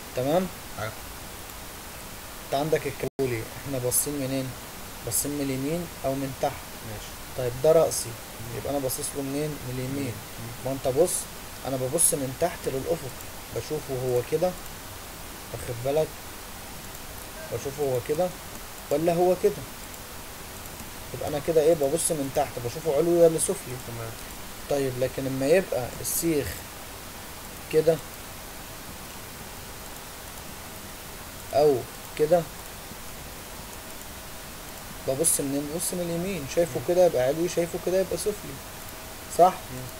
تمام أيوة. انت عندك الكابولي احنا باصين منين باصين من اليمين او من تحت ماشي طيب ده رأسي يبقى انا باصص له منين من اليمين ما انت بص انا ببص من تحت للافق بشوفه هو كده واخد بالك بشوفه هو كده ولا هو كده يبقى انا كده ايه ببص من تحت بشوفه علوي ولا سفلي تمام طيب لكن لما يبقى السيخ كده او كده ببص منين ببص من اليمين شايفه كده يبقى علوي شايفه كده يبقى سفلي صح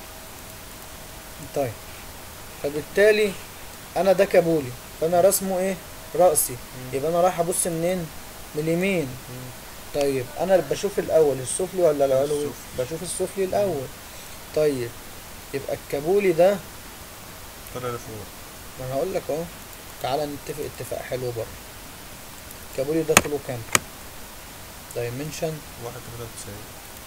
طيب فبالتالي انا ده كابولي فانا رسمه ايه رأسي يبقى انا رايح ابص منين من اليمين طيب انا بشوف الاول السفلي ولا العلوي السفلي. بشوف السفلي الاول طيب يبقى الكابولي ده طلع لفوق ما انا هقول لك اهو تعالى نتفق اتفاق حلو بره الكابولي ده طوله كام دايمنشن واحد تلاتة وتسعين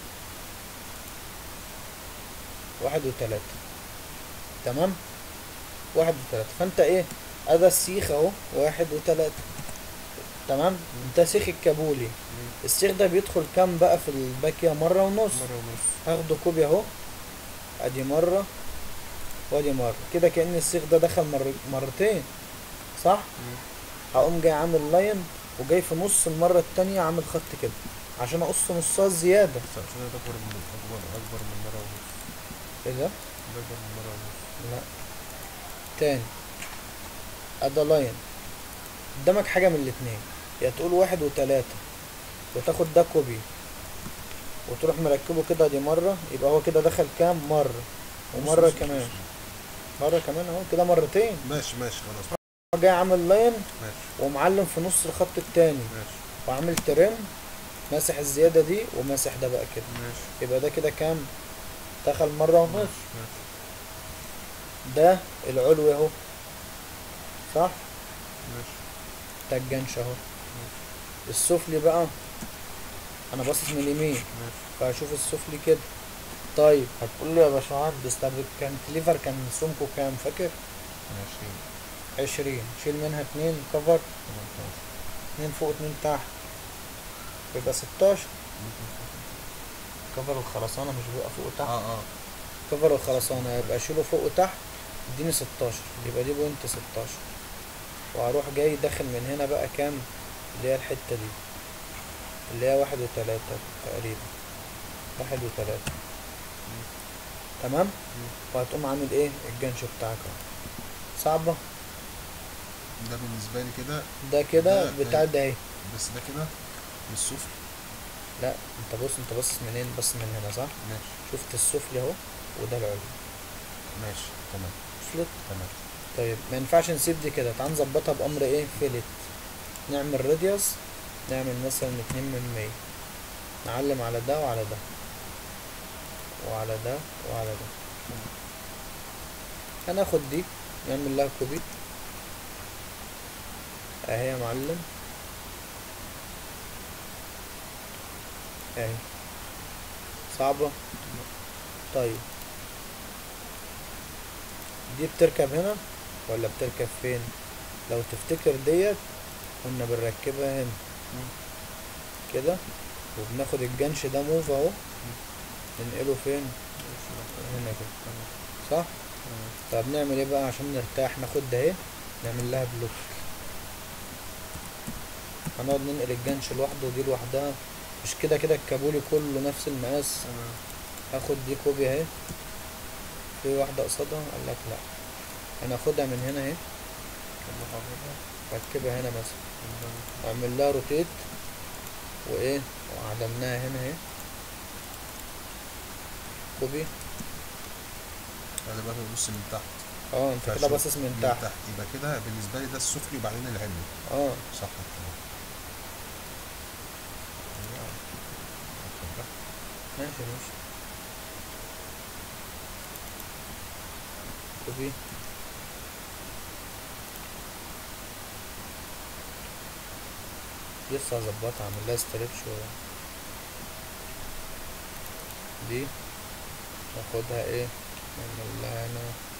واحد وتلاتة تمام واحد وتلاتة فانت ايه ادى السيخ اهو واحد وتلاتة تمام ده سيخ الكابولي السيخ ده بيدخل كام بقى في الباكية مرة ونص مرة ونص هاخده كوبي اهو ادي مرة وادي مرة كده كأن السيخ ده دخل مر... مرتين صح هقوم جاي عامل لاين وجاي في نص المرة التانية عامل خط كده عشان اقص نصها زيادة بس عشان ده أكبر من أكبر أكبر من مرة ونص ايه ده؟ ده أكبر من مرة ونص لا تاني ادا لاين قدامك حاجة من الاتنين يا تقول واحد وتلاتة وتاخد ده كوبي وتروح مركبه كده دي مرة يبقى هو كده دخل كام مرة ومرة نص- نص- كمان نص. مرة كمان اهو كده مرتين ماشي ماشي خلاص جاي عامل لاين ماشي ومعلم في نص الخط التاني ماشي وعامل ترم ماسح الزيادة دي وماسح ده بقى كده ماشي يبقى ده كده كام دخل مرة ونص ماشي ده العلوي اهو صح ماشي ده الجنش اهو السفلي بقى انا باصص من اليمين ماشي فهشوف السفلي كده طيب هتقول لي يا باشمهندس طب الكانتليفر كان سمكه كام فاكر ماشي عشرين شيل منها اتنين كفر تمنتاشر اتنين فوق اتنين تحت يبقى ستاشر كفر الخرسانة مش بيبقى فوق وتحت اه اه كفر الخرسانة يبقى شيله فوق وتحت اديني ستاشر يبقى دي بوينت ستاشر وهروح جاي داخل من هنا بقى كام اللي هي الحتة دي اللي هي واحد وتلاتة تقريبا واحد وتلاتة تمام وهتقوم عامل ايه الجنش بتاعك اهو صعبة ده بالنسبة لي كده ده كده ده- بتاع ده اهي بس ده كده مش سفلي لا انت بص انت باصص منين بص من هنا صح ماشي شفت السفلي اهو وده العلوي ماشي تمام وصلت تمام طيب ما ينفعش نسيب دي كده تعال نظبطها بامر ايه فيلت نعمل راديوس نعمل مثلا اتنين من مية نعلم على ده وعلى ده وعلى ده وعلى ده هناخد دي نعمل لها كوبي اهي يا معلم اهي صعبة طيب دي بتركب هنا ولا بتركب فين لو تفتكر ديت كنا بنركبها هنا كده وبناخد الجنش ده موف اهو ننقله فين هنا كده صح طب نعمل ايه بقى عشان نرتاح ناخد ده اهي نعمل لها بلوك هنقعد ننقل الجنش لوحده ودي لوحدها مش كده كده الكابولي كله نفس المقاس تمام هاخد دي كوبي اهي في واحدة قصادها قال لك لا هناخدها من هنا اهي ركبها هنا مثلا واعمل لها روتيت وايه وعدمناها هنا اهي كوبي انا بقى ببص من تحت اه انت كده فأشوف باصص من تحت تحت يبقى كده بالنسبة لي ده السفلي وبعدين العلوي اه صح تمام ماشي ماشي كوبي لسه هظبطها اعمل لها ستريتش و دي ناخدها ايه نعمل لها هنا